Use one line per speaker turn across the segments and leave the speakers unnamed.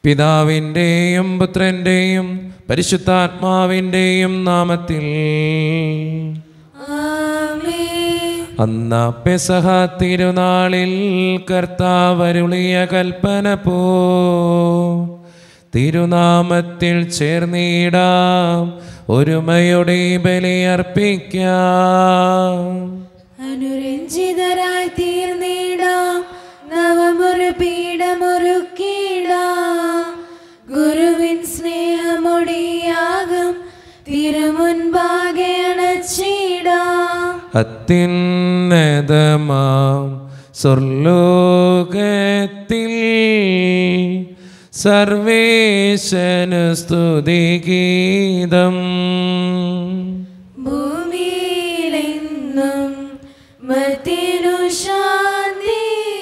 പിതാവിൻ്റെയും പുത്രൻ്റെയും പരിശുദ്ധാത്മാവിൻ്റെയും നാമത്തിൽ
ആമേൻ
അന്ന പെസഹ തിരുനാളിൽ കർത്താവരുളിയ കൽപ്പന പോ തിരുനാമത്തിൽ ചേർന്നിടാം ഒരുമയുടെ ബലിയർപ്പിക്കാം
അനുരഞ്ജിതരായി തീർന്നിടാം നവമൊരു പീഠമൊരുക്കിടാം ഗുരുവിൻ സ്നേഹമൊടിയാകും തിരുമുൻപാകെ അണച്ചിടാം
അത്യുന്നതമാം സ്വർലോകത്തിൽ സർവേശനു സ്തുതിഗീതം
ഭൂമിയിലെന്നും മത്തിനു ശാന്തി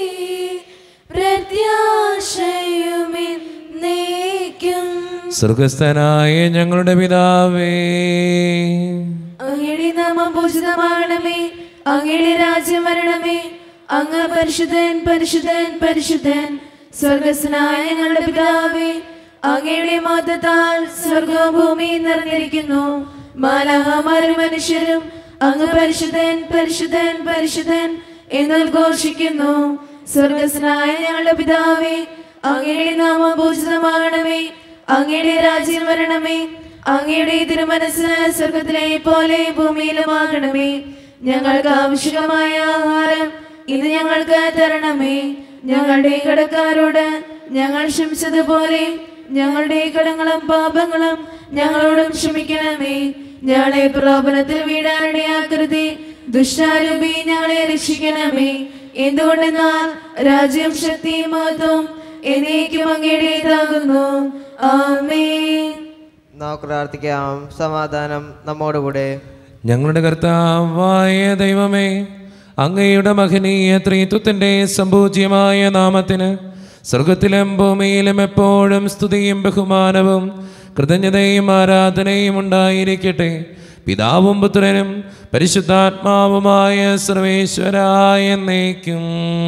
പ്രത്യാശയുമെന്നേക്കും
സ്വർഗസ്ഥനായ ഞങ്ങളുടെ പിതാവേ
അങ്ങയുടെ നാമം പൂജിതമാകണമേ അങ്ങയുടെ രാജ്യം വരണമേ അങ്ങ് പരിശുദ്ധൻ പരിശുദ്ധൻ പരിശുദ്ധൻ സ്വർഗസ്നായ ഞങ്ങളുടെ പിതാവേ അങ്ങയുടെ മതത്താൽ സ്വർഗവും ഭൂമിയും നിറഞ്ഞിരിക്കുന്നു മാലാഹമാരും മനുഷ്യരും അങ്ങ് പരിശുദ്ധൻ പരിശുദ്ധൻ പരിശുദ്ധൻ എന്നുദ്ഘോഷിക്കുന്നു സ്വർഗസ്നായ ഞങ്ങളുടെ പിതാവേ അങ്ങയുടെ നാമം പൂജിതമാകണമേ അങ്ങയുടെ രാജ്യം വരണമേ അങ്ങയുടെ തിരുമനസ് സ്വർഗത്തിലെ പോലെ ഭൂമിയിലുമാകണമേ ഞങ്ങൾക്ക് ആവശ്യമായ ആഹാരം ഇത് ഞങ്ങൾക്ക് തരണമേ ഞങ്ങളുടെ കടക്കാരോട് ഞങ്ങൾ ക്ഷമിച്ചതുപോലെ ഞങ്ങളുടെ കടങ്ങളും പാപങ്ങളും ഞങ്ങളോടും ക്ഷമിക്കണമേ ഞങ്ങളെ പ്രലോഭനത്തിൽ വീടാനിടയാക്കരുതേ ദുഷ്ടാരൂപി ഞങ്ങളെ രക്ഷിക്കണമേ എന്തുകൊണ്ടെന്നാൽ രാജ്യം ശക്തിയും മഹത്വം എന്നേക്കും അങ്ങയുടേതാകുന്നു ആമേൻ
നമുക്ക് പ്രാർത്ഥിക്കാം സമാധാനം നമ്മോടുകൂടെ
ഞങ്ങളുടെ കർത്താവായ ദൈവമേ അങ്ങയുടെ മഹനീയ ത്രിത്വത്തിൻ്റെ സമ്പൂജ്യമായ നാമത്തിന് സ്വർഗത്തിലും ഭൂമിയിലും എപ്പോഴും സ്തുതിയും ബഹുമാനവും കൃതജ്ഞതയും ആരാധനയും ഉണ്ടായിരിക്കട്ടെ പിതാവും പുത്രനും പരിശുദ്ധാത്മാവുമായ സർവേശ്വരായ എന്നേക്കും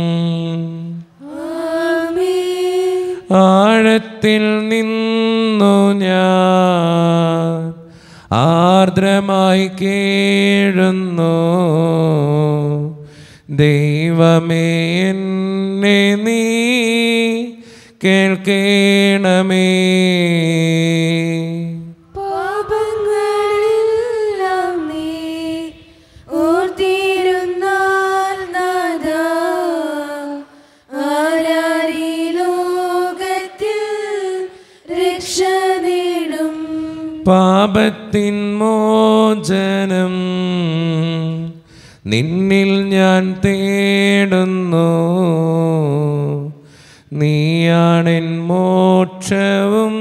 ആമേൻ
ആഴത്തിൽ നിന്നു ഞാൻ ആർദ്രമായി കേഴുന്നു ദൈവമേ എന്നെ നീ കേൾക്കണമേ
പാപങ്ങളെല്ലാം നീ ഓർത്തിരുന്നാൽ നാഥാ, ആരാരീ ലോകത്തിൽ രക്ഷ നേടും
പാപത്തിൻ മോചനം നിന്നിൽ ഞാൻ തേടുന്നു നീയാണെൻ മോക്ഷവും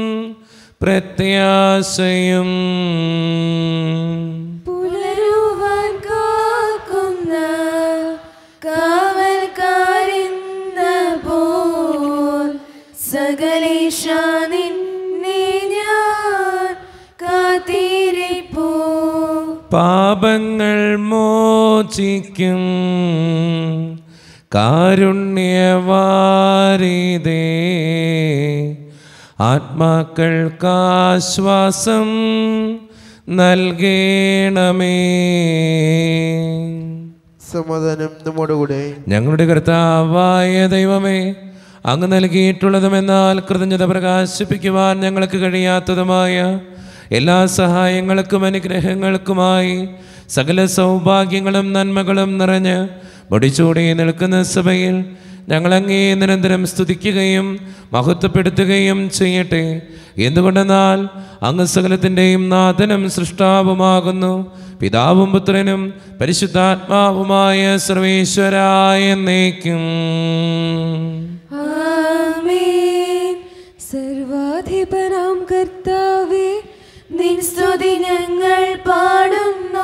പ്രത്യാശയും
പുലരുവാൻ കാക്കുന്ന കാവൽക്കാരെന്ന പോൽ സകലേശ നിന്നെ ഞാൻ കാത്തിരിപ്പൂ
പാപങ്ങൾ മോചിക്കും കാരുണ്യവാരിതേ ആത്മാക്കൾക്കാശ്വാസം നൽകണമേ
സമാധാനം നമ്മോടുകൂടെ
ഞങ്ങളുടെ കർത്താവായ ദൈവമേ അങ്ങ് നൽകിയിട്ടുള്ളതുമെന്നാൽ കൃതജ്ഞത പ്രകാശിപ്പിക്കുവാൻ ഞങ്ങൾക്ക് കഴിയാത്തതുമായ എല്ലാ സഹായങ്ങൾക്കും അനുഗ്രഹങ്ങൾക്കുമായി സകല സൗഭാഗ്യങ്ങളും നന്മകളും നിറഞ്ഞ് മുടിച്ചൂടി നിൽക്കുന്ന സഭയിൽ ഞങ്ങളങ്ങേ നിരന്തരം സ്തുതിക്കുകയും മഹത്വപ്പെടുത്തുകയും ചെയ്യട്ടെ എന്തുകൊണ്ടെന്നാൽ അങ്ങ് സകലത്തിൻ്റെയും നാഥനും സൃഷ്ടാവുമാകുന്നു പിതാവും പുത്രനും പരിശുദ്ധാത്മാവുമായ സർവേശ്വരായ എന്നേക്കും
ആമേൻ സർവാധിപനാം കർത്താവേ നിൻ സ്തുതി ഞങ്ങൾ പാടുന്നു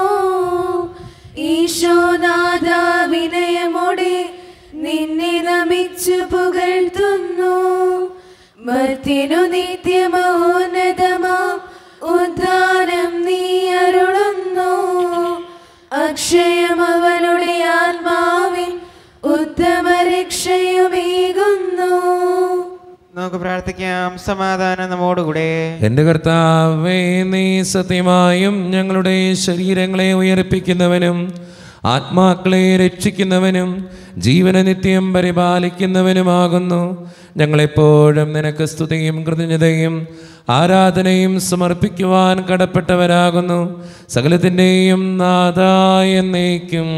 ഈശോനാഥ വിനയമോടെ നിന്നെ നമിച്ചു പുകഴ്ത്തുന്നു മർത്തിനു നിത്യമോന്നതമാം ഉദ്ധാനം നീ അരുളുന്നു അക്ഷയം അവനുടെ ആത്മാവിൻ ഉത്തമ രക്ഷയുമേകുന്നു
നമുക്ക് പ്രാർത്ഥിക്കാം സമാധാനം നമ്മോടുകൂടെ
എൻ്റെ കർത്താവേ നീ സത്യമായും ഞങ്ങളുടെ ശരീരങ്ങളെ ഉയർപ്പിക്കുന്നവനും ആത്മാക്കളെ രക്ഷിക്കുന്നവനും ജീവന നിത്യം പരിപാലിക്കുന്നവനുമാകുന്നു ഞങ്ങളെപ്പോഴും നിനക്ക് സ്തുതിയും കൃതജ്ഞതയും ആരാധനയും സമർപ്പിക്കുവാൻ കടപ്പെട്ടവരാകുന്നു സകലത്തിൻ്റെയും നാഥായ എന്നേക്കും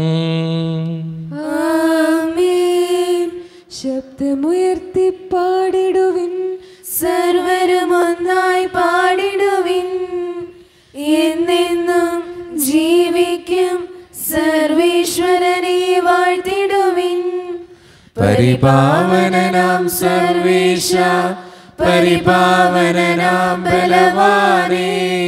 ആമേൻ
ശബ്ദമുയർത്തി പാടിടുവിൻ
സർവരും ഒന്നായി പാടിടുവിൻ എന്നെന്നും ജീവിക്കും സർവേശ്വരനെ വാഴ്ത്തിടുവിൻ പരിപാവനനാം സർവേശ പരിപാവനനാം ബലവാനേ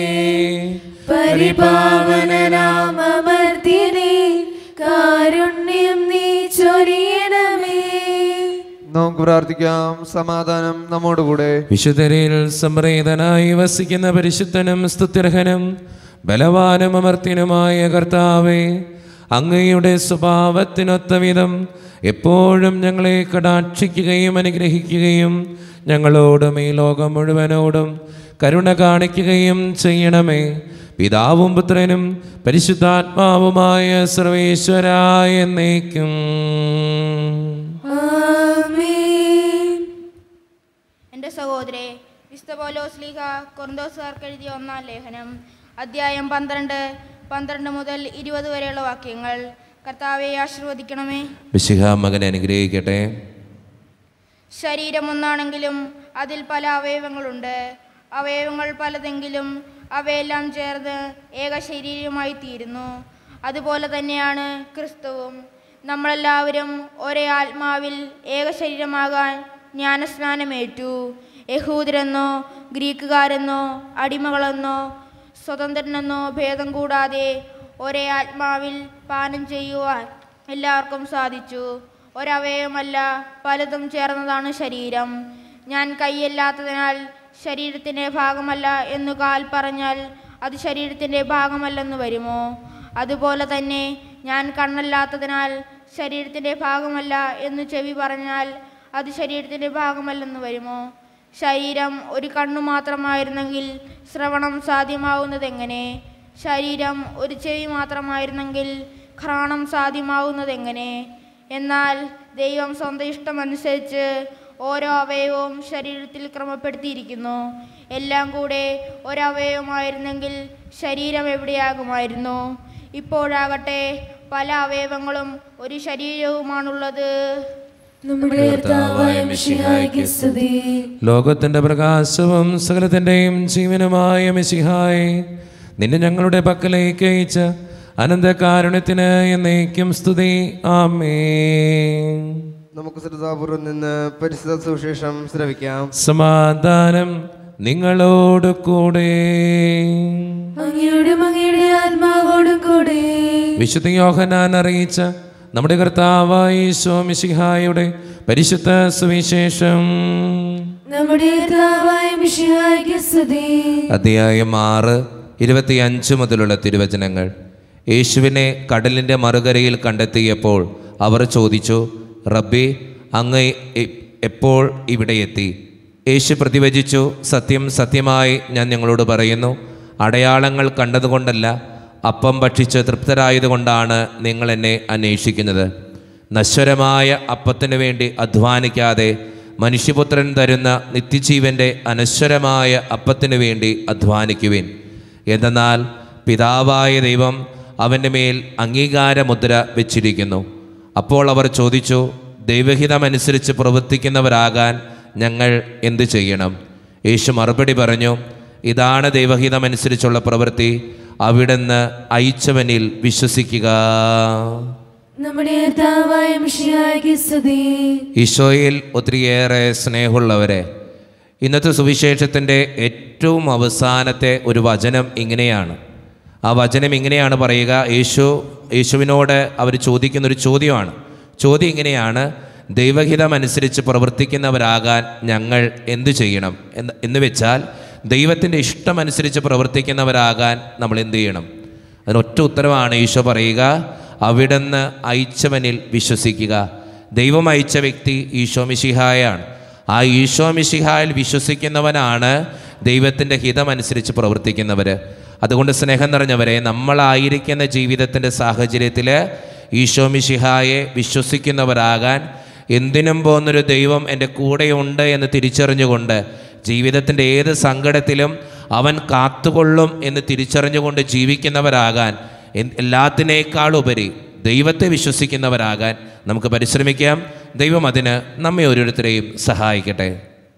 പരിപാവനനാം അമർത്യനേ കാരുണ്യം നീ ചൊരിയണമേ
നമുക്ക് പ്രാർത്ഥിക്കാം സമാധാനം നമ്മോടുകൂടെ
വിശുദ്ധരിൽ സംപ്രീതനായി വസിക്കുന്ന പരിശുദ്ധനും സ്തുത്യർഹനും ബലവാനും അമർത്യനുമായ കർത്താവേ അങ്ങയുടെ സ്വഭാവത്തിനൊത്ത വിധം എപ്പോഴും ഞങ്ങളെ കടാക്ഷിക്കുകയും അനുഗ്രഹിക്കുകയും ഞങ്ങളോടും ഈ ലോകം മുഴുവനോടും കരുണ കാണിക്കുകയും ചെയ്യണമേ പിതാവും പുത്രനും പരിശുദ്ധാത്മാവുമായ സർവേശ്വരായ എന്നേക്കും
ആമേൻ
എൻ്റെ സഹോദരെ വിശുദ്ധ പൗലോസ് ലീഹ കൊറിന്തോസുകാർക്ക് എഴുതിയ ഒന്നാം ലേഖനം അധ്യായം പന്ത്രണ്ട് പന്ത്രണ്ട് മുതൽ ഇരുപത് വരെയുള്ള വാക്യങ്ങൾ കർത്താവെ ആശീർവദിക്കണമേ
മിശിഹ മകനെ അനുഗ്രഹിക്കട്ടെ
ശരീരം ഒന്നാണെങ്കിലും അതിൽ പല അവയവങ്ങളുണ്ട് അവയവങ്ങൾ പലതെങ്കിലും അവയെല്ലാം ചേർന്ന് ഏക ശരീരമായി തീരുന്നു അതുപോലെ തന്നെയാണ് ക്രിസ്തുവും നമ്മളെല്ലാവരും ഒരേ ആത്മാവിൽ ഏക ശരീരമാകാൻ ജ്ഞാനസ്നാനമേറ്റു യഹൂദരെന്നോ ഗ്രീക്കുകാരെന്നോ അടിമകളെന്നോ സ്വതന്ത്രനെന്നോ ഭേദം കൂടാതെ ഒരേ ആത്മാവിൽ പാനം ചെയ്യുവാൻ എല്ലാവർക്കും സാധിച്ചു ഒരവയവമല്ല പലതും ചേർന്നതാണ് ശരീരം ഞാൻ കൈയല്ലാത്തതിനാൽ ശരീരത്തിൻ്റെ ഭാഗമല്ല എന്നു കാൽ പറഞ്ഞാൽ അത് ശരീരത്തിൻ്റെ ഭാഗമല്ലെന്ന് വരുമോ അതുപോലെ തന്നെ ഞാൻ കണ്ണല്ലാത്തതിനാൽ ശരീരത്തിൻ്റെ ഭാഗമല്ല എന്ന് ചെവി പറഞ്ഞാൽ അത് ശരീരത്തിൻ്റെ ഭാഗമല്ലെന്ന് വരുമോ ശരീരം ഒരു കണ്ണു മാത്രമായിരുന്നെങ്കിൽ ശ്രവണം സാധ്യമാവുന്നതെങ്ങനെ ശരീരം ഒരു ചെവി മാത്രമായിരുന്നെങ്കിൽ ഘ്രാണം സാധ്യമാവുന്നതെങ്ങനെ എന്നാൽ ദൈവം സ്വന്തം ഇഷ്ടമനുസരിച്ച് ഓരോ അവയവവും ശരീരത്തിൽ ക്രമപ്പെടുത്തിയിരിക്കുന്നു എല്ലാം കൂടെ ഒരവയവമായിരുന്നെങ്കിൽ ശരീരം എവിടെയാകുമായിരുന്നു ഇപ്പോഴാകട്ടെ പല അവയവങ്ങളും ഒരു ശരീരവുമാണുള്ളത്
നമ്മുടെ കർത്താവായ മിശിഹായ്ക്ക് സ്തുതി
ലോകത്തിന്റെ പ്രകാശവും സകലത്തിന്റെയും ജീവനുമായ മിശിഹായെ നിന്നെ ഞങ്ങളുടെ പക്കലേക്ക് അയച്ച അനന്തകാരുണ്യത്തിന് എന്നേക്കും സ്തുതി ആമേ
നമുക്ക് ശ്രദ്ധാപൂർവം നിന്ന് പരിശുദ്ധ സുവിശേഷം ശ്രവിക്കാം
സമാധാനം നിങ്ങളോട് കൂടെ
അങ്ങയുടെ അങ്ങയുടെ ആത്മാവോടും കൂടെ
വിശുദ്ധ യോഹനാൻ അറിയിച്ച നമ്മുടെ കർത്താവായ സ്വാമിശിഹായുടെ പരിശുദ്ധ സുവിശേഷം
നമ്മുടെ കർത്താവായ മിശിഹായ്ക്ക് സ്തുതി
അധ്യായം ആറ് ഇരുപത്തിയഞ്ച് മുതലുള്ള തിരുവചനങ്ങൾ യേശുവിനെ കടലിൻ്റെ മറുകരയിൽ കണ്ടെത്തിയപ്പോൾ അവർ ചോദിച്ചു റബ്ബി അങ്ങ് എ- എപ്പോൾ ഇവിടെ എത്തി യേശു പ്രതിവചിച്ചു സത്യം സത്യമായി ഞാൻ ഞങ്ങളോട് പറയുന്നു അടയാളങ്ങൾ കണ്ടതുകൊണ്ടല്ല അപ്പം ഭക്ഷിച്ച് തൃപ്തരായതുകൊണ്ടാണ് നിങ്ങൾ എന്നെ അന്വേഷിക്കുന്നത് നശ്വരമായ അപ്പത്തിനു വേണ്ടി അധ്വാനിക്കാതെ മനുഷ്യപുത്രൻ തരുന്ന നിത്യജീവന്റെ അനശ്വരമായ അപ്പത്തിനു വേണ്ടി അധ്വാനിക്കുവിൻ എന്തെന്നാൽ പിതാവായ ദൈവം അവൻ്റെ മേൽ അംഗീകാരമുദ്ര വെച്ചിരിക്കുന്നു അപ്പോൾ അവർ ചോദിച്ചു ദൈവഹിതമനുസരിച്ച് പ്രവർത്തിക്കുന്നവരാകാൻ ഞങ്ങൾ എന്തു ചെയ്യണം യേശു മറുപടി പറഞ്ഞു ഇതാണ് ദൈവഹിതമനുസരിച്ചുള്ള പ്രവൃത്തി അവിടുന്ന് അയച്ചവനിൽ വിശ്വസിക്കുക
നമ്മുടെ കർത്താവായ മിശിഹായ്ക്ക് സ്തുതി
ഈശോയിൽ ഒത്തിരിയേറെ സ്നേഹമുള്ളവരെ ഇന്നത്തെ സുവിശേഷത്തിൻ്റെ ഏറ്റവും അവസാനത്തെ ഒരു വചനം ഇങ്ങനെയാണ് ആ വചനം ഇങ്ങനെയാണ് പറയുക യേശു യേശുവിനോട് അവർ ചോദിക്കുന്നൊരു ചോദ്യമാണ് ചോദ്യം ഇങ്ങനെയാണ് ദൈവഹിതമനുസരിച്ച് പ്രവർത്തിക്കുന്നവരാകാൻ ഞങ്ങൾ എന്തു ചെയ്യണം എന്ന് എന്ന് വെച്ചാൽ ദൈവത്തിൻ്റെ ഇഷ്ടമനുസരിച്ച് പ്രവർത്തിക്കുന്നവരാകാൻ നമ്മൾ എന്തു ചെയ്യണം അതിനൊറ്റ ഉത്തരവാണ് ഈശോ പറയുക അവിടുന്ന് അയച്ചവനിൽ വിശ്വസിക്കുക ദൈവം അയച്ച വ്യക്തി ഈശോ മിശിഹായാണ് ആ ഈശോ മിശിഹായിൽ വിശ്വസിക്കുന്നവനാണ് ദൈവത്തിൻ്റെ ഹിതമനുസരിച്ച് പ്രവർത്തിക്കുന്നവർ അതുകൊണ്ട് സ്നേഹം നിറഞ്ഞവരെ നമ്മളായിരിക്കുന്ന ജീവിതത്തിൻ്റെ സാഹചര്യത്തിൽ ഈശോ മിശിഹായെ വിശ്വസിക്കുന്നവരാകാൻ എന്തിനും പോകുന്നൊരു ദൈവം എൻ്റെ കൂടെയുണ്ട് എന്ന് തിരിച്ചറിഞ്ഞുകൊണ്ട് ജീവിതത്തിൻ്റെ ഏത് സങ്കടത്തിലും അവൻ കാത്തുകൊള്ളും എന്ന് തിരിച്ചറിഞ്ഞുകൊണ്ട് ജീവിക്കുന്നവരാകാൻ എൻ- എല്ലാത്തിനേക്കാളുപരി ദൈവത്തെ വിശ്വസിക്കുന്നവരാകാൻ നമുക്ക് പരിശ്രമിക്കാം ദൈവം അതിന് നമ്മെ ഓരോരുത്തരെയും സഹായിക്കട്ടെ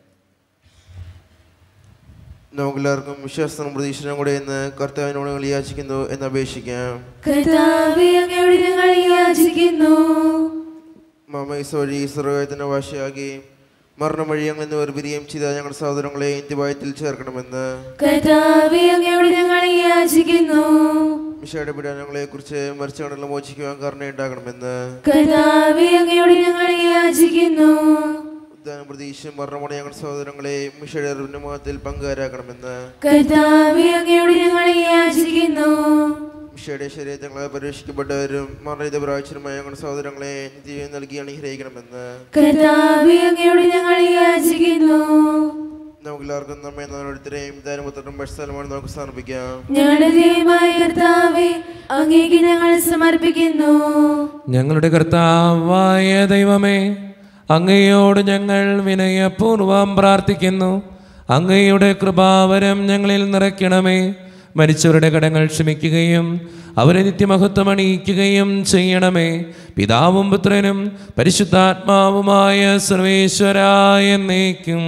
നമുക്കെല്ലാവർക്കും വിശ്വാസവും പ്രതീക്ഷയും കൂടെ എന്ന് കർത്താവിനോട് ഞങ്ങൾ യാചിക്കുന്നു എന്ന് അപേക്ഷിക്കാം
കർത്താവേ അങ്ങയോട് ഞങ്ങൾ യാചിക്കുന്നു
മാമൈസ് വഴി സർവവേദന ഭാഷയാകി മരണം വഴി ഞങ്ങൾ എന്ന് വേർപിരിയും ചെയ്ത ഞങ്ങളുടെ സഹോദരങ്ങളെ ഇന്ത്യവായത്തിൽ ചേർക്കണമെന്ന്
കർത്താവേ അങ്ങയോട് ഞങ്ങൾ യാചിക്കുന്നു
മിഷയുടെ പീഡനങ്ങളെ കുറിച്ച് മരിച്ചവണെല്ലാം മോചിക്കുവാൻ കരുണയുണ്ടാകണമെന്ന്
കർത്താവേ അങ്ങയോട് ഞങ്ങൾ യാചിക്കുന്നു
ഉദ്ധാന പ്രതീക്ഷയും മരണമാണ് ഞങ്ങളുടെ സഹോദരങ്ങളെ മിഷയുടെ അറിവിന്റെ മുഖത്തിൽ പങ്കുകാരാക്കണമെന്ന്
കർത്താവേ അങ്ങയോട് ഞങ്ങൾ യാചിക്കുന്നു
മിഷയുടെ ശരീരങ്ങളെ പരീക്ഷിക്കപ്പെട്ടവരും മരണ പ്രാവശ്യമായ ഞങ്ങളുടെ സഹോദരങ്ങളെ നിത്യം നൽകി അനുഗ്രഹിക്കണമെന്ന്
കർത്താവേ അങ്ങയോട് ഞങ്ങൾ യാചിക്കുന്നു
നമുക്കെല്ലാവർക്കും നമ്മെ ഓരോരുത്തരെയും ദാനപുത്രനും ഭക്ഷസ്ഥലമാണ് നമുക്ക് സമർപ്പിക്കാം
ഞങ്ങളുടെ ദൈവമായ കർത്താവേ അങ്ങേക്ക് ഞങ്ങൾ സമർപ്പിക്കുന്നു
ഞങ്ങളുടെ കർത്താവായ ദൈവമേ അങ്ങയോട് ഞങ്ങൾ വിനയപൂർവം പ്രാർത്ഥിക്കുന്നു അങ്ങയുടെ കൃപാവരം ഞങ്ങളിൽ നിറയ്ക്കണമേ മരിച്ചവരുടെ കടങ്ങൾ ക്ഷമിക്കുകയും അവരെ നിത്യമഹത്വം അണിയിക്കുകയും ചെയ്യണമേ പിതാവും പുത്രനും പരിശുദ്ധാത്മാവുമായ സർവേശ്വരായ എന്നേക്കും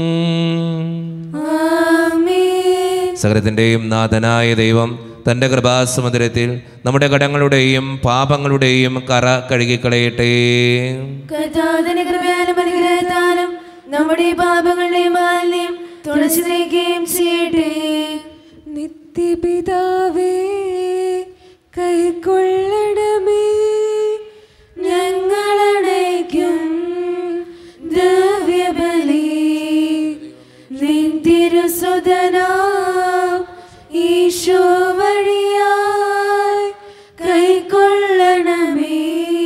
ആമേൻ
സകലത്തിൻ്റെയും നാഥനായ ദൈവം തൻ്റെ കൃപാസമുദ്രത്തിൽ നമ്മുടെ കടങ്ങളുടെയും പാപങ്ങളുടെയും കറ കഴുകിക്കളയട്ടെ
കർത്താവിന്റെ കൃപയാലും അനുഗ്രഹത്താലും നമ്മുടെ പാപങ്ങളുടെ മാലിന്യം തുളച്ചു നീക്കുകയും ചെയ്യട്ടെ
നിത്യപിതാവേ കൈക്കൊള്ളണമേ
ഞങ്ങളടയ്ക്കും ദ്രവ്യബലി നിൻ തിരുസുതനാ ഈശോ വഴിയായി കൈക്കൊള്ളണമേ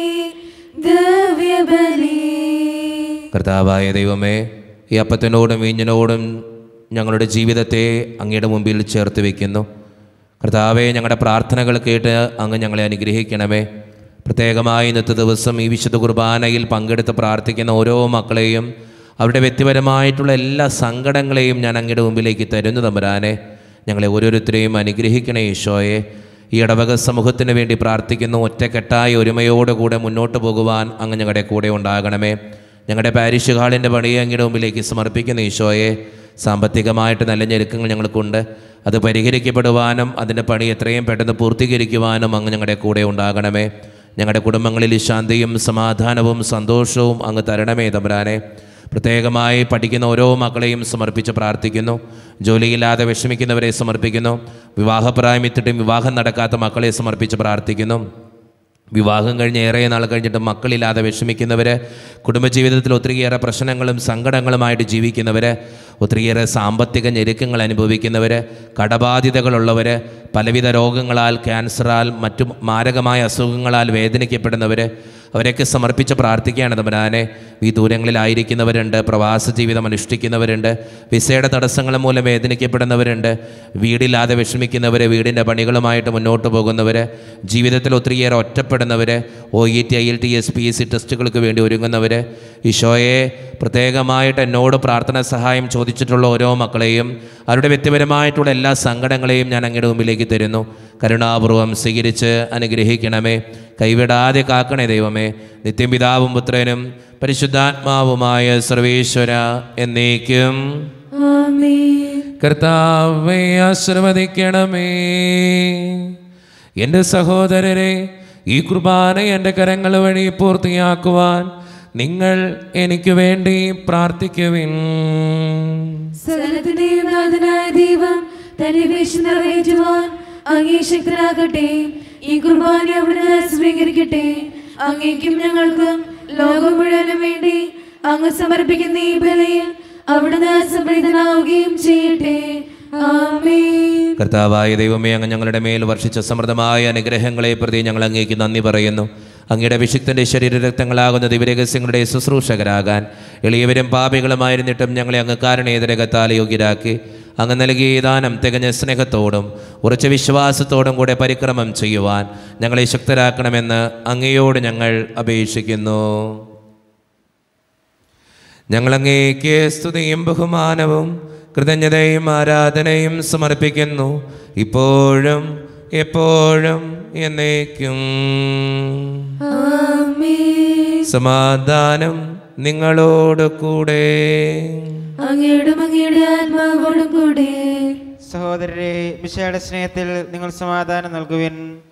ദ്രവ്യബലി
കർത്താവായ ദൈവമേ ഈ അപ്പത്തിനോടും വീഞ്ഞിനോടും ഞങ്ങളുടെ ജീവിതത്തെ അങ്ങയുടെ മുമ്പിൽ ചേർത്ത് വയ്ക്കുന്നു കർത്താവെ ഞങ്ങളുടെ പ്രാർത്ഥനകൾ കേട്ട് അങ്ങ് ഞങ്ങളെ അനുഗ്രഹിക്കണമേ പ്രത്യേകമായി ഇന്നത്തെ ദിവസം ഈ വിശുദ്ധ കുർബാനയിൽ പങ്കെടുത്ത് പ്രാർത്ഥിക്കുന്ന ഓരോ മക്കളെയും അവരുടെ വ്യക്തിപരമായിട്ടുള്ള എല്ലാ സങ്കടങ്ങളെയും ഞാൻ അങ്ങയുടെ മുമ്പിലേക്ക് തരുന്നു തമ്പുരാനെ ഞങ്ങളെ ഓരോരുത്തരെയും അനുഗ്രഹിക്കണേ ഈശോയെ ഈ ഇടവക സമൂഹത്തിന് വേണ്ടി പ്രാർത്ഥിക്കുന്നു ഒറ്റക്കെട്ടായ ഒരുമയോടുകൂടെ മുന്നോട്ട് പോകുവാൻ അങ്ങ് ഞങ്ങളുടെ കൂടെ ഉണ്ടാകണമേ ഞങ്ങളുടെ പാരിഷ് ഹാളിൻ്റെ പണിയെ അങ്ങയുടെ മുമ്പിലേക്ക് സമർപ്പിക്കുന്ന ഈശോയെ സാമ്പത്തികമായിട്ട് നല്ല ഞെരുക്കങ്ങൾ ഞങ്ങൾക്കുണ്ട് അത് പരിഹരിക്കപ്പെടുവാനും അതിൻ്റെ പണി എത്രയും പെട്ടെന്ന് പൂർത്തീകരിക്കുവാനും അങ്ങ് ഞങ്ങളുടെ കൂടെ ഉണ്ടാകണമേ ഞങ്ങളുടെ കുടുംബങ്ങളിൽ ശാന്തിയും സമാധാനവും സന്തോഷവും അങ്ങ് തരണമേ തമ്പുരാനെ പ്രത്യേകമായി പഠിക്കുന്ന ഓരോ മക്കളെയും സമർപ്പിച്ച് പ്രാർത്ഥിക്കുന്നു ജോലിയില്ലാതെ വിഷമിക്കുന്നവരെ സമർപ്പിക്കുന്നു വിവാഹപ്രായമെത്തിയിട്ടും വിവാഹം നടക്കാത്ത മക്കളെ സമർപ്പിച്ച് പ്രാർത്ഥിക്കുന്നു വിവാഹം കഴിഞ്ഞ് ഏറെ നാൾ കഴിഞ്ഞിട്ട് മക്കളില്ലാതെ വിഷമിക്കുന്നവർ കുടുംബജീവിതത്തിൽ ഒത്തിരിയേറെ പ്രശ്നങ്ങളും സങ്കടങ്ങളുമായിട്ട് ജീവിക്കുന്നവർ ഒത്തിരിയേറെ സാമ്പത്തിക ഞെരുക്കങ്ങൾ അനുഭവിക്കുന്നവർ കടബാധിതകളുള്ളവർ പലവിധ രോഗങ്ങളാൽ ക്യാൻസറാൽ മറ്റു മാരകമായ അസുഖങ്ങളാൽ വേദനിക്കപ്പെടുന്നവർ അവരെയൊക്കെ സമർപ്പിച്ച് പ്രാർത്ഥിക്കുകയാണ് തമ്പുരാനെ ഈ ദൂരങ്ങളിലായിരിക്കുന്നവരുണ്ട് പ്രവാസ ജീവിതം അനുഷ്ഠിക്കുന്നവരുണ്ട് വിസയുടെ തടസ്സങ്ങൾ മൂലം വേദനിക്കപ്പെടുന്നവരുണ്ട് വീടില്ലാതെ വിഷമിക്കുന്നവർ വീടിൻ്റെ പണികളുമായിട്ട് മുന്നോട്ട് പോകുന്നവർ ജീവിതത്തിൽ ഒത്തിരിയേറെ ഒറ്റപ്പെടുന്നവർ O E T I L T S P S C ടെസ്റ്റുകൾക്ക് വേണ്ടി ഒരുങ്ങുന്നവർ ഈശോയെ പ്രത്യേകമായിട്ട് എന്നോട് പ്രാർത്ഥന സഹായം ചോദിച്ചിട്ടുള്ള ഓരോ മക്കളെയും അവരുടെ വ്യക്തിപരമായിട്ടുള്ള എല്ലാ സങ്കടങ്ങളെയും ഞാൻ അങ്ങയുടെ മുമ്പിലേക്ക് തരുന്നു കരുണാപൂർവം സ്വീകരിച്ച് അനുഗ്രഹിക്കണമേ കൈവിടാതെ കാക്കണേ ദൈവമേ നിത്യം പിതാവും പുത്രനും പരിശുദ്ധാത്മാവുമായ സർവേശ്വര എന്നേക്കും
ആമേൻ
കർത്താവെ ആശീർവദിക്കണമേ എൻ്റെ സഹോദരരെ ഈ കുർബാന എൻ്റെ കരങ്ങൾ വഴി പൂർത്തിയാക്കുവാൻ നിങ്ങൾ എനിക്ക് വേണ്ടി പ്രാർത്ഥിക്കുവിൻ
സകലത്തിന്റെയും നാഥനായ ദൈവം തന്റെ വീഴ്ച നിറവേറ്റുവാൻ അങ്ങേ ശക്തരാകട്ടെ ഈ കുർബാന അവിടുന്ന് സ്വീകരിക്കട്ടെ അങ്ങേക്കും ഞങ്ങൾക്കും ലോകം മുഴുവനും വേണ്ടി അങ്ങ് സമർപ്പിക്കുന്ന ഈ ബലിയിൽ അവിടുന്ന് സംപ്രീതനാവുകയും ചെയ്യട്ടെ ആമേൻ
കർത്താവായ ദൈവമേ അങ്ങ് ഞങ്ങളുടെ മേൽ വർഷിച്ച സമൃദ്ധമായ അനുഗ്രഹങ്ങളെ പ്രതി ഞങ്ങൾ അങ്ങേക്ക് നന്ദി പറയുന്നു അങ്ങയുടെ അഭിഷിക്തന്റെ ശരീര രക്തങ്ങളാകുന്ന ദിവരഹസ്യങ്ങളുടെ ശുശ്രൂഷകരാകാൻ എളിയവരും പാപികളുമായിരുന്നിട്ടും ഞങ്ങളെ അങ്ങ് കാരണേതരകത്താൽ യോഗ്യരാക്കി അങ്ങ് നൽകിയ ഈ ദാനം തികഞ്ഞ സ്നേഹത്തോടും ഉറച്ച വിശ്വാസത്തോടും കൂടെ പരിക്രമം ചെയ്യുവാൻ ഞങ്ങളെ ശക്തരാക്കണമെന്ന് അങ്ങയോട് ഞങ്ങൾ അപേക്ഷിക്കുന്നു ഞങ്ങളങ്ങേക്ക് സ്തുതിയും ബഹുമാനവും കൃതജ്ഞതയും ആരാധനയും സമർപ്പിക്കുന്നു ഇപ്പോഴും എപ്പോഴും എന്നേക്കും
ആമേൻ
സമാധാനം നിങ്ങളോട് കൂടെ
അങ്ങയുടെ അങ്ങയുടെ ആത്മാവോടും കൂടെ
സഹോദരരെ മിശയുടെ സ്നേഹത്തിൽ നിങ്ങൾ സമാധാനം നൽകുവിൻ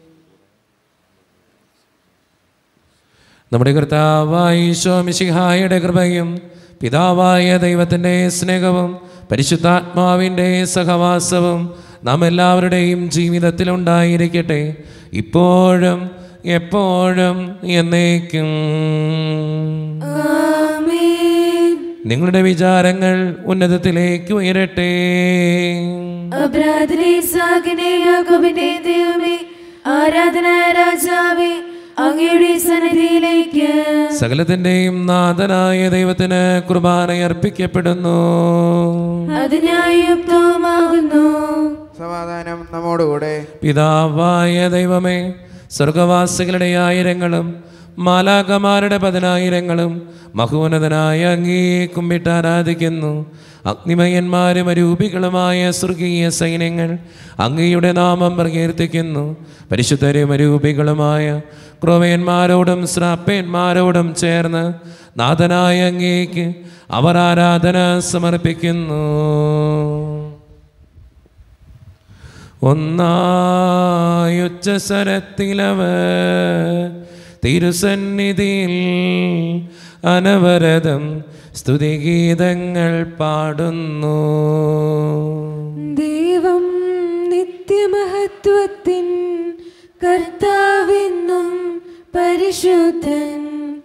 നമ്മുടെ കർത്താവായ ഈശോ മിശിഹായുടെ കൃപയും പിതാവായ ദൈവത്തിൻ്റെ സ്നേഹവും പരിശുദ്ധാത്മാവിൻ്റെ സഹവാസവും നാം എല്ലാവരുടെയും ജീവിതത്തിലുണ്ടായിരിക്കട്ടെ ഇപ്പോഴും എപ്പോഴും എന്നേക്കും
ആമേൻ
നിങ്ങളുടെ വിചാരങ്ങൾ ഉന്നതത്തിലേക്ക് ഉയരട്ടെ
അബ്രാധനെ സാഗനെ യാക്കോബിന്റെ ദൈവമേ ആരാധന രാജാവേ അങ്ങയുടെ സന്നിധിയിലേക്ക്
സകലത്തിൻ്റെയും നാഥനായ ദൈവത്തിന് കുർബാന അർപ്പിക്കപ്പെടുന്നു
അതിനായി യുക്തവുമാകുന്നു
സമാധാനം നമ്മോടുകൂടെ
പിതാവായ ദൈവമേ സ്വർഗവാസികളുടെ ആയിരങ്ങളും മാലാകമാരുടെ പതിനായിരങ്ങളും മഹോന്നതനായ അങ്ങേ കുമ്പിട്ട് ആരാധിക്കുന്നു അഗ്നിമയന്മാരും അരൂപികളുമായ സ്വർഗീയ സൈന്യങ്ങൾ അങ്ങയുടെ നാമം പ്രകീർത്തിക്കുന്നു പരിശുദ്ധരും അരൂപികളുമായ ക്രോവയന്മാരോടും ശ്രാപ്പയന്മാരോടും ചേർന്ന് നാഥനായ അങ്ങേക്ക് അവർ ആരാധന സമർപ്പിക്കുന്നു ഒന്നായുച്ചസരത്തിലവ തിരുസന്നിധിയിൽ അനവരതം സ്തുതിഗീതങ്ങൾ പാടുന്നു
ദൈവം നിത്യമഹത്വത്തിൻ കർത്താവെന്നും പരിശുദ്ധൻ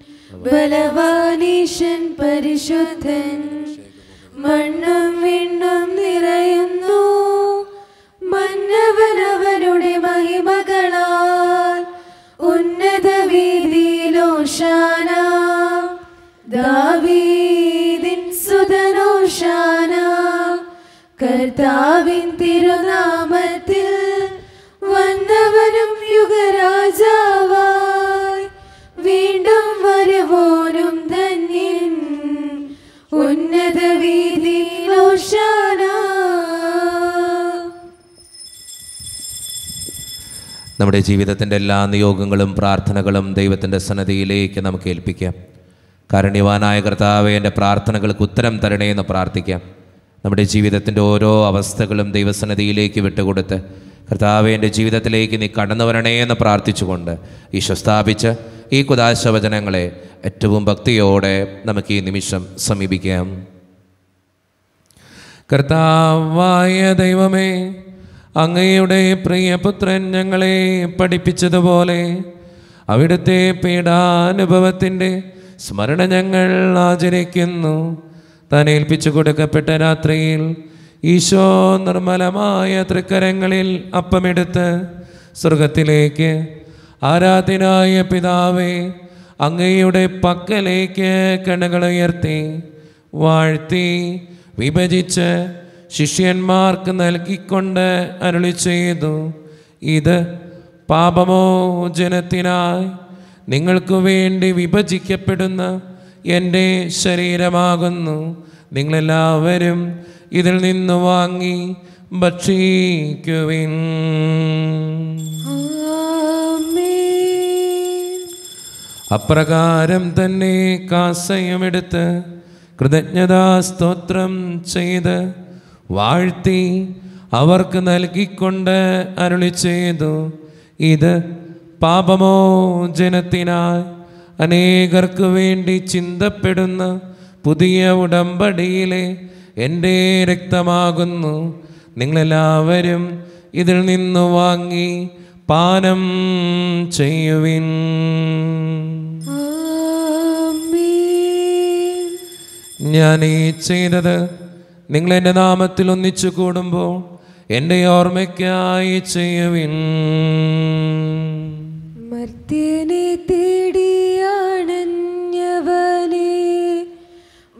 ബലവാനീശൻ പരിശുദ്ധൻ മണ്ണും വിണ്ണും നിറയുന്നു മന്നവനവരുടെ മഹിമകളാൽ ഉന്നത വീതിയിലോഷാന ദാവീദിൻ സുതനോഷാന കർത്താവിൻ തിരുനാമത്തിൽ വന്നവനും യുഗരാജാവായി വീണ്ടും വരുവോനും ധന്യൻ ഉന്നത വീതിയിലോഷാന
നമ്മുടെ ജീവിതത്തിൻ്റെ എല്ലാ നിയോഗങ്ങളും പ്രാർത്ഥനകളും ദൈവത്തിൻ്റെ സന്നദ്ധിയിലേക്ക് നമുക്ക് ഏൽപ്പിക്കാം കാരുണ്യവാനായ കർത്താവെ എൻ്റെ പ്രാർത്ഥനകൾക്ക് ഉത്തരം തരണേ എന്ന് പ്രാർത്ഥിക്കാം നമ്മുടെ ജീവിതത്തിൻ്റെ ഓരോ അവസ്ഥകളും ദൈവസന്നദ്ധിയിലേക്ക് വിട്ടുകൊടുത്ത് കർത്താവെ എൻ്റെ ജീവിതത്തിലേക്ക് നീ കടന്നു വരണേ എന്ന് പ്രാർത്ഥിച്ചുകൊണ്ട് ഈശോ സ്ഥാപിച്ച് ഈ കുദാശവചനങ്ങളെ ഏറ്റവും ഭക്തിയോടെ നമുക്ക് ഈ നിമിഷം സമീപിക്കാം കർത്താവായ ദൈവമേ അങ്ങയുടെ പ്രിയപുത്രൻ ഞങ്ങളെ പഠിപ്പിച്ചതുപോലെ അവിടുത്തെ പീഡാനുഭവത്തിൻ്റെ സ്മരണ ഞങ്ങൾ ആചരിക്കുന്നു താൻ ഏൽപ്പിച്ചു കൊടുക്കപ്പെട്ട രാത്രിയിൽ ഈശോ നിർമ്മലമായ തൃക്കരങ്ങളിൽ അപ്പമെടുത്ത് സ്വർഗത്തിലേക്ക് ആരാധനായ പിതാവേ അങ്ങയുടെ പക്കലേക്ക് കണ്ണുകളുയർത്തി വാഴ്ത്തി വിഭജിച്ച് ശിഷ്യന്മാർക്ക് നൽകിക്കൊണ്ട് അരുളി ചെയ്തു ഇത് പാപമോചനത്തിനായി നിങ്ങൾക്ക് വേണ്ടി വിഭജിക്കപ്പെടുന്ന എൻ്റെ ശരീരമാകുന്നു നിങ്ങളെല്ലാവരും ഇതിൽ നിന്ന് വാങ്ങി ഭക്ഷിക്കുവിൻ
ആമേൻ
അപ്രകാരം തന്നെ കാസയമെടുത്ത് കൃതജ്ഞതാ സ്തോത്രം ചെയ്ത് വാഴ്ത്തി അവർക്ക് നൽകിക്കൊണ്ട് അരുളി ചെയ്തു ഇത് പാപമോചനത്തിനായി അനേകർക്ക് വേണ്ടി ചിന്തപ്പെടുന്ന പുതിയ ഉടമ്പടിയിലെ എൻ്റെ രക്തമാകുന്നു നിങ്ങളെല്ലാവരും ഇതിൽ നിന്ന് വാങ്ങി പാനം ചെയ്യുവിൻ
ആമേൻ
ഞാൻ ഈ ചെയ്തത് നിങ്ങൾ എൻ്റെ നാമത്തിൽ ഒന്നിച്ചു കൂടുമ്പോൾ എൻ്റെ ഓർമ്മയ്ക്കായി ചെയ്യുവിൻ
മർത്യനെ തേടിയാണഞ്ഞവനെ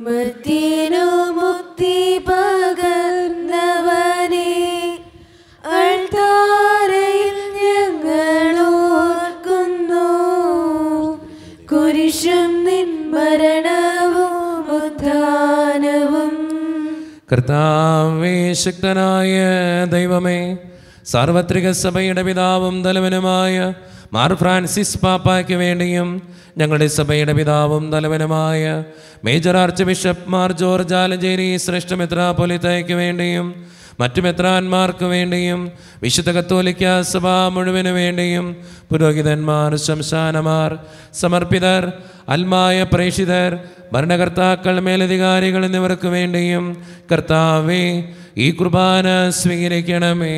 കർത്താവേ ശക്തനായ ദൈവമേ സാർവത്രിക സഭയുടെ പിതാവും തലവനുമായ മാർ ഫ്രാൻസിസ് പാപ്പായ്ക്ക് വേണ്ടിയും ഞങ്ങളുടെ സഭയുടെ പിതാവും തലവനുമായ major archbishop Mar George Alencherry ശ്രേഷ്ഠ മെത്രാപൊലിത്തയ്ക്ക് വേണ്ടിയും മറ്റു മെത്രാന്മാർക്ക് വേണ്ടിയും വിശുദ്ധ കത്തോലിക്ക സഭ മുഴുവനു വേണ്ടിയും പുരോഹിതന്മാർ ശംശാനമാർ സമർപ്പിതർ അൽമായ പ്രേഷിതർ ഭരണകർത്താക്കൾ മേലധികാരികൾ എന്നിവർക്ക് വേണ്ടിയും കർത്താവേ ഈ കുർബാന സ്വീകരിക്കണമേ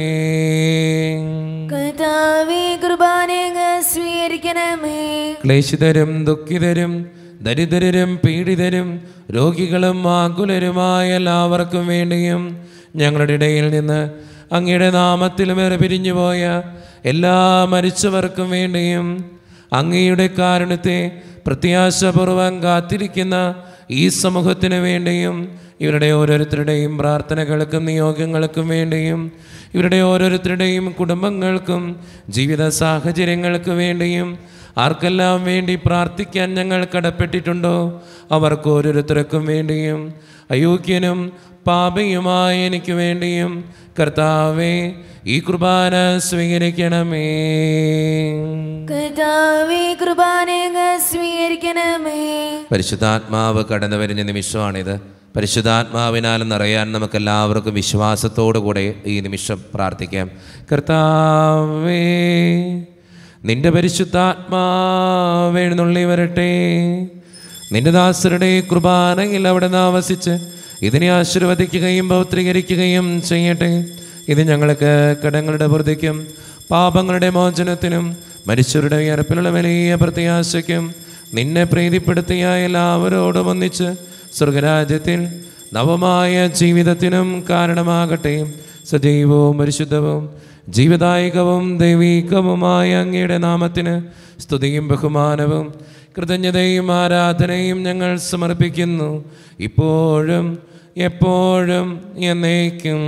കർത്താവേ കുർബാനങ്ങ് സ്വീകരിക്കണമേ
ക്ലേശിതരും ദുഃഖിതരും ദരിദ്രരും പീഡിതരും രോഗികളും ആകുലരുമായ എല്ലാവർക്കും വേണ്ടിയും ഞങ്ങളുടെ ഇടയിൽ നിന്ന് അങ്ങയുടെ നാമത്തിൽ വേറെ പിരിഞ്ഞുപോയ എല്ലാ മരിച്ചവർക്കും വേണ്ടിയും അങ്ങയുടെ കാരണത്തെ പ്രത്യാശപൂർവം കാത്തിരിക്കുന്ന ഈ സമൂഹത്തിന് വേണ്ടിയും ഇവരുടെ ഓരോരുത്തരുടെയും പ്രാർത്ഥനകൾക്കും നിയോഗങ്ങൾക്കും വേണ്ടിയും ഇവരുടെ ഓരോരുത്തരുടെയും കുടുംബങ്ങൾക്കും ജീവിത സാഹചര്യങ്ങൾക്ക് വേണ്ടിയും ആർക്കെല്ലാം വേണ്ടി പ്രാർത്ഥിക്കാൻ ഞങ്ങൾ കടപ്പെട്ടിട്ടുണ്ടോ അവർക്ക് ഓരോരുത്തർക്കും വേണ്ടിയും അയോഗ്യനും പാപയുമായ എനിക്ക് വേണ്ടിയും കർത്താവേ ഈ കുർബാന സ്വീകരിക്കണമേ
കർത്താവേ കുർബാനങ്ങ് സ്വീകരിക്കണമേ
പരിശുദ്ധാത്മാവ് കടന്നു വരുന്ന നിമിഷമാണിത് പരിശുദ്ധാത്മാവിനാൽ നിറയാൻ നമുക്ക് എല്ലാവർക്കും വിശ്വാസത്തോടു കൂടെ ഈ നിമിഷം പ്രാർത്ഥിക്കാം കർത്താവേ നിന്റെ പരിശുദ്ധാത്മാവ് എഴുന്നള്ളി വരട്ടെ നിന്റെ ദാസരുടെ കുർബാനയിൽ അവിടെ ആവസിച്ച് ഇതിനെ ആശീർവദിക്കുകയും പൗത്രീകരിക്കുകയും ചെയ്യട്ടെ ഇത് ഞങ്ങൾക്ക് കടങ്ങളുടെ വൃദ്ധിക്കും പാപങ്ങളുടെ മോചനത്തിനും മരിച്ചവരുടെ ഉയർപ്പിലുള്ള വലിയ പ്രത്യാശയ്ക്കും നിന്നെ പ്രീതിപ്പെടുത്തിയ എല്ലാവരോടും ഒന്നിച്ച് സ്വർഗരാജ്യത്തിൽ നവമായ ജീവിതത്തിനും കാരണമാകട്ടെ സജീവവും പരിശുദ്ധവും ജീവദായകവും ദൈവീകവുമായ അങ്ങയുടെ നാമത്തിന് സ്തുതിയും ബഹുമാനവും കൃതജ്ഞതയും ആരാധനയും ഞങ്ങൾ സമർപ്പിക്കുന്നു ഇപ്പോഴും എപ്പോഴും എന്നേക്കും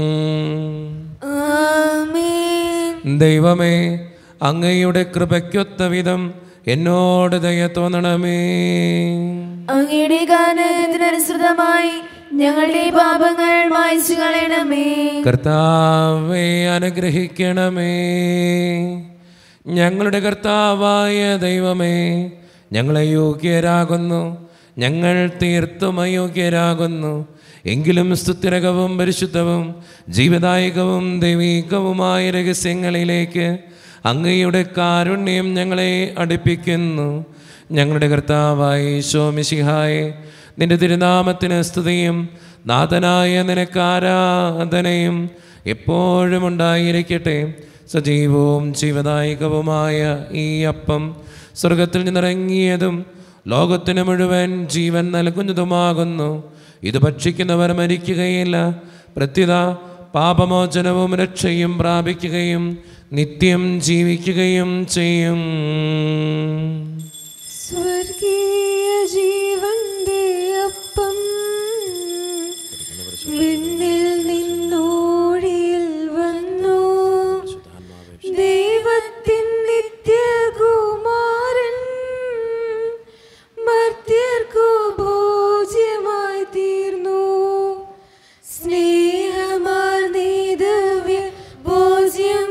ആമേൻ
ദൈവമേ അങ്ങയുടെ കൃപയ്ക്കൊത്ത വിധം എന്നോട് ദയ തോന്നണമേ
അങ്ങയുടെ ഗാനത്തിനനുസൃതമായി ഞങ്ങളുടെ പാപങ്ങൾ മായ്ച്ചു കളയണമേ
കർത്താവെ അനുഗ്രഹിക്കണമേ ഞങ്ങളുടെ കർത്താവായ ദൈവമേ ഞങ്ങളെ യോഗ്യരാകുന്നു ഞങ്ങൾ തീർത്തും അയോഗ്യരാകുന്നു എങ്കിലും സ്തുതിരകവും പരിശുദ്ധവും ജീവദായകവും ദൈവികവുമായ രഹസ്യങ്ങളിലേക്ക് അങ്ങയുടെ കാരുണ്യം ഞങ്ങളെ അടുപ്പിക്കുന്നു ഞങ്ങളുടെ കർത്താവായ ശോമിഷിഹായെ നിന്റെ തിരുനാമത്തിന് സ്തുതിയും നാഥനായ നിനക്ക് ആരാധനയും എപ്പോഴും ഉണ്ടായിരിക്കട്ടെ സജീവവും ജീവദായകവുമായ ഈ അപ്പം സ്വർഗത്തിൽ നിന്നിറങ്ങിയതും ലോകത്തിന് മുഴുവൻ ജീവൻ നൽകുന്നതുമാകുന്നു ഇത് ഭക്ഷിക്കുന്നവർ മരിക്കുകയില്ല പ്രത്യുത പാപമോചനവും രക്ഷയും പ്രാപിക്കുകയും നിത്യം ജീവിക്കുകയും ചെയ്യും
സ്വർഗീയ ജീവന്റെ അപ്പം വിണ്ണിൽ നിന്നോടിയിൽ വന്നു ദൈവത്തിൻ നിത്യകുമാരൻ മർത്യർക്കു ഭോജ്യമായി തീർന്നു സ്നേഹമാർന്നീ ദിവ്യ ഭോജ്യം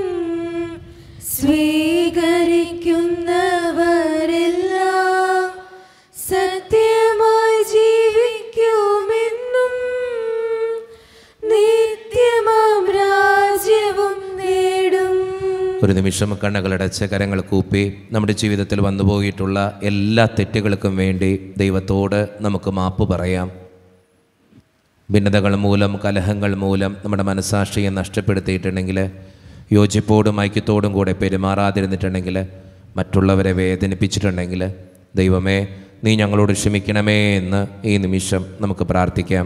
സ്വീകരിക്കുന്നവരെല്ലാം സത്യമായി ജീവിക്കുമെന്നും നിത്യമാം രാജ്യവും നേടും
ഒരു നിമിഷം കണ്ണുകളടച്ച് കരങ്ങൾ കൂപ്പി നമ്മുടെ ജീവിതത്തിൽ വന്നുപോയിട്ടുള്ള എല്ലാ തെറ്റുകൾക്കും വേണ്ടി ദൈവത്തോട് നമുക്ക് മാപ്പ് പറയാം ഭിന്നതകൾ മൂലം കലഹങ്ങൾ മൂലം നമ്മുടെ മനസാക്ഷിയെ നഷ്ടപ്പെടുത്തിയിട്ടുണ്ടെങ്കിൽ യോജിപ്പോടും ഐക്യത്തോടും കൂടെ പെരുമാറാതിരുന്നിട്ടുണ്ടെങ്കിൽ മറ്റുള്ളവരെ വേദനിപ്പിച്ചിട്ടുണ്ടെങ്കിൽ ദൈവമേ നീ ഞങ്ങളോട് ക്ഷമിക്കണമേ എന്ന് ഈ നിമിഷം നമുക്ക് പ്രാർത്ഥിക്കാം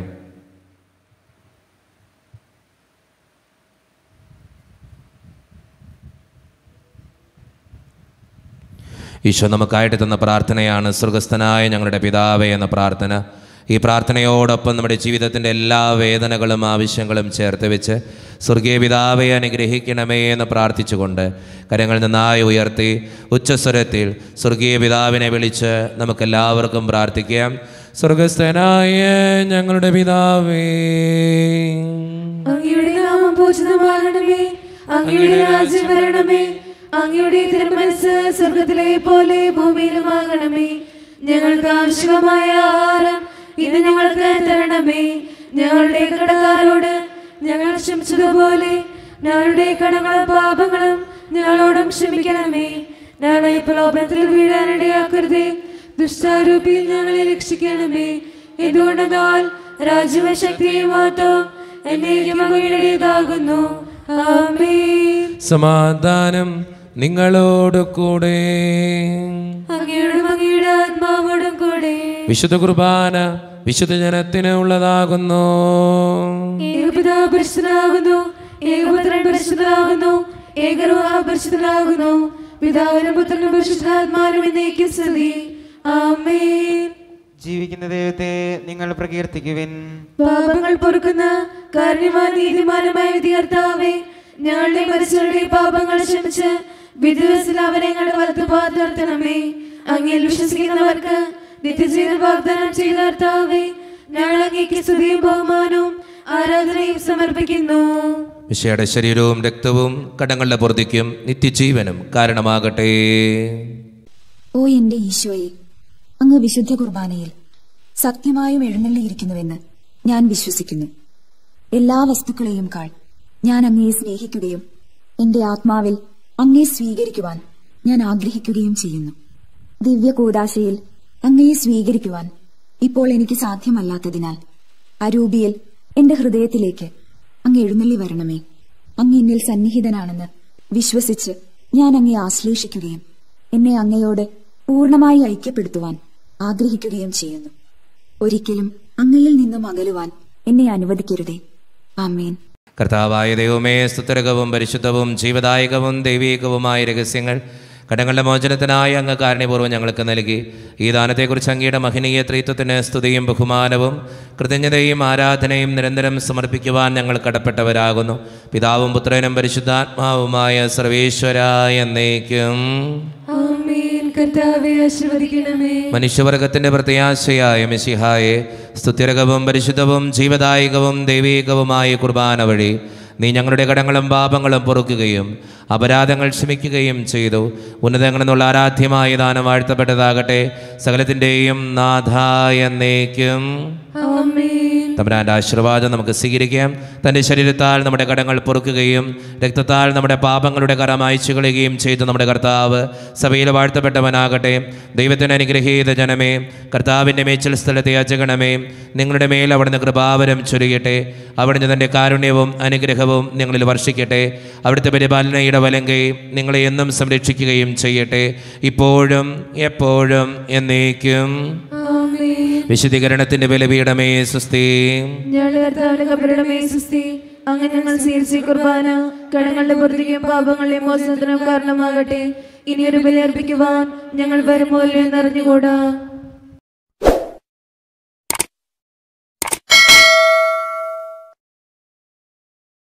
ഈശോ നമുക്കായിട്ട് തന്ന പ്രാർത്ഥനയാണ് സ്വർഗസ്ഥനായ ഞങ്ങളുടെ പിതാവേ എന്ന പ്രാർത്ഥന ഈ പ്രാർത്ഥനയോടൊപ്പം നമ്മുടെ ജീവിതത്തിൻ്റെ എല്ലാ വേദനകളും ആവശ്യങ്ങളും ചേർത്ത് വെച്ച് സ്വർഗീയ പിതാവെ അനുഗ്രഹിക്കണമേ എന്ന് പ്രാർത്ഥിച്ചുകൊണ്ട് കരങ്ങൾ നന്നായി ഉയർത്തി ഉച്ചസ്വരത്തിൽ സ്വർഗീയ പിതാവിനെ വിളിച്ച് നമുക്കെല്ലാവർക്കും പ്രാർത്ഥിക്കാം സ്വർഗസ്ഥനായ ഞങ്ങളുടെ പിതാവേ
അങ്ങയുടെ നാമം പൂജിതമാകണമേ അങ്ങയുടെ രാജ്യം വരണമേ അങ്ങയുടെ തിരുമനസ് സ്വർഗത്തിലെ പോലെ ഭൂമിയിലുമാകണമേ ഞങ്ങൾക്ക് ആവശ്യമായ ആഹാരം ഇത് ഞങ്ങൾക്ക് തരണമേ ഞങ്ങളുടെ കടക്കാരോട് ഞങ്ങൾ ക്ഷമിച്ചതുപോലെ ഞങ്ങളുടെ കടങ്ങളും പാപങ്ങളും ഞങ്ങളോടും ക്ഷമിക്കണമേ ഞങ്ങളെ പ്രലോഭനത്തിൽ വീഴാനിടയാക്കരുതേ ദുഷ്ടാരൂപിയിൽ ഞങ്ങളെ രക്ഷിക്കണമേ എന്തുകൊണ്ടെന്നാൽ രാജ്യവ ശക്തിയും മാറ്റവും എന്നേക്കും അങ്ങയുടേതാകുന്നു ആമേൻ
സമാധാനം നിങ്ങളോട് കൂടെ
അങ്ങയുടെ അങ്ങയുടെ ആത്മാവോടും കൂടെ
വിശുദ്ധ കുർബാന വിശുദ്ധ ജനത്തിന് ഉള്ളതാകുന്നു
ഏകപിതാ പരിശുദ്ധനാകുന്നു ഏകപുത്രൻ പരിശുദ്ധനാകുന്നു ഏകരൂഹ പരിശുദ്ധനാകുന്നു പിതാവിനും പുത്രനും പരിശുദ്ധാത്മാവിനും എന്നേക്കും സ്തുതി ആമേൻ
ജീവിക്കുന്ന ദൈവത്തെ നിങ്ങൾ പ്രകീർത്തിക്കുവിൻ
പാപങ്ങൾ പൊറുക്കുന്ന കാരണവാൻ നീതിമാനുമായ വിധികർത്താവേ ഞങ്ങളുടെ മരിച്ചവരുടെ പാപങ്ങൾ ക്ഷമിച്ച് വിധിവസിൽ അവരെ ഞങ്ങളുടെ വലത്ത് പാർത്തണമേ അങ്ങിൽ വിശ്വസിക്കുന്നവർക്ക് നിത്യജീവൻ വാഗ്ദാനം ചെയ്ത കർത്താവേ ഞങ്ങൾ അങ്ങേക്ക് സ്തുതിയും ബഹുമാനവും ആരാധനയും സമർപ്പിക്കുന്നു
വിഷയുടെ ശരീരവും രക്തവും കടങ്ങളുടെ പൊറുതിക്കും നിത്യജീവനും കാരണമാകട്ടെ
ഓ എന്റെ ഈശോയെ അങ്ങ് വിശുദ്ധ കുർബാനയിൽ സത്യമായും എഴുന്നള്ളിയിരിക്കുന്നുവെന്ന് ഞാൻ വിശ്വസിക്കുന്നു എല്ലാ വസ്തുക്കളെയും കാൾ ഞാൻ അങ്ങയെ സ്നേഹിക്കുകയും എന്റെ ആത്മാവിൽ അങ്ങയെ സ്വീകരിക്കുവാൻ ഞാൻ ആഗ്രഹിക്കുകയും ചെയ്യുന്നു ദിവ്യ കൂടാശയിൽ അങ്ങയെ സ്വീകരിക്കുവാൻ ഇപ്പോൾ എനിക്ക് സാധ്യമല്ലാത്തതിനാൽ അരൂപിയിൽ എന്റെ ഹൃദയത്തിലേക്ക് അങ്ങ് എഴുന്നള്ളി വരണമേ അങ്ങ് എന്നിൽ സന്നിഹിതനാണെന്ന് വിശ്വസിച്ച് ഞാൻ അങ്ങയെ ആശ്ലേഷിക്കുകയും എന്നെ അങ്ങയോട് പൂർണ്ണമായി ഐക്യപ്പെടുത്തുവാൻ ആഗ്രഹിക്കുകയും ചെയ്യുന്നു ഒരിക്കലും അങ്ങയിൽ നിന്നും അകലുവാൻ എന്നെ അനുവദിക്കരുതേ ആമേൻ
കർത്താവായ ദൈവമേ സ്തുതരകവും പരിശുദ്ധവും ജീവദായകവും ദൈവീകവുമായ രഹസ്യങ്ങൾ കടങ്ങളുടെ മോചനത്തിനായി അങ്ങ് കാരണപൂർവ്വം ഞങ്ങൾക്ക് നൽകി ഈ ദാനത്തെക്കുറിച്ച് അങ്ങയുടെ മഹനീയ ത്രിത്വത്തിന് സ്തുതിയും ബഹുമാനവും കൃതജ്ഞതയും ആരാധനയും നിരന്തരം സമർപ്പിക്കുവാൻ ഞങ്ങൾ കടപ്പെട്ടവരാകുന്നു പിതാവും പുത്രനും പരിശുദ്ധാത്മാവുമായ സർവേശ്വരായ എന്നേക്കും
ആമേൻ കർത്താവെ ആശീർവദിക്കണമേ
മനുഷ്യവർഗത്തിന്റെ പ്രത്യാശയായ മെസ്സിഹായെ സ്തുത്യരകവും പരിശുദ്ധവും ജീവദായകവും ദൈവീകവുമായ കുർബാന വഴി നീ ഞങ്ങളുടെ കടങ്ങളും പാപങ്ങളും പൊറുക്കുകയും അപരാധങ്ങൾ ക്ഷമിക്കുകയും ചെയ്തു ഉന്നതങ്ങളിൽ നിന്നുള്ള ആരാധ്യമായ ദാനം വാഴ്ത്തപ്പെട്ടതാകട്ടെ സകലത്തിൻ്റെയും നാഥായ എന്നേക്കും
ആമേൻ
തമ്പുരാൻ്റെ ആശീർവാദം നമുക്ക് സ്വീകരിക്കാം തൻ്റെ ശരീരത്താൽ നമ്മുടെ കടങ്ങൾ പൊറുക്കുകയും രക്തത്താൽ നമ്മുടെ പാപങ്ങളുടെ കരം അയച്ചു കളയുകയും ചെയ്ത നമ്മുടെ കർത്താവ് സഭയിൽ വാഴ്ത്തപ്പെട്ടവനാകട്ടെ ദൈവത്തിന് അനുഗ്രഹീത ജനമേ കർത്താവിൻ്റെ മേച്ചിൽ സ്ഥലത്തെ യാചകണമേ നിങ്ങളുടെ മേൽ അവിടുന്ന് കൃപാവരം ചൊരിയട്ടെ അവിടുന്ന് തൻ്റെ കാരുണ്യവും അനുഗ്രഹവും നിങ്ങളിൽ വർഷിക്കട്ടെ അവിടുത്തെ പരിപാലനയുടെ വലങ്കை നിങ്ങളെ എന്നും സംരക്ഷിക്കുകയും ചെയ്യട്ടെ ഇപ്പോഴും എപ്പോഴും എന്നേക്കും
ആമേൻ
വിശുദ്ധീകരണത്തിൻ്റെ ബലപീഠമേ സുസ്ഥി
ഞങ്ങളുടെ കർത്താവിന്റെ കബരുടെ സുസ്തി അങ്ങനെ ഞങ്ങൾ സ്വീകരിച്ച കുർബാന കടങ്ങളുടെ പുറത്തേക്കും പാപങ്ങളുടെയും മോചനത്തിനും കാരണമാകട്ടെ ഇനിയൊരു ബലി അർപ്പിക്കുവാൻ ഞങ്ങൾ വരുമ്പോൾ നിറഞ്ഞുകൂടാ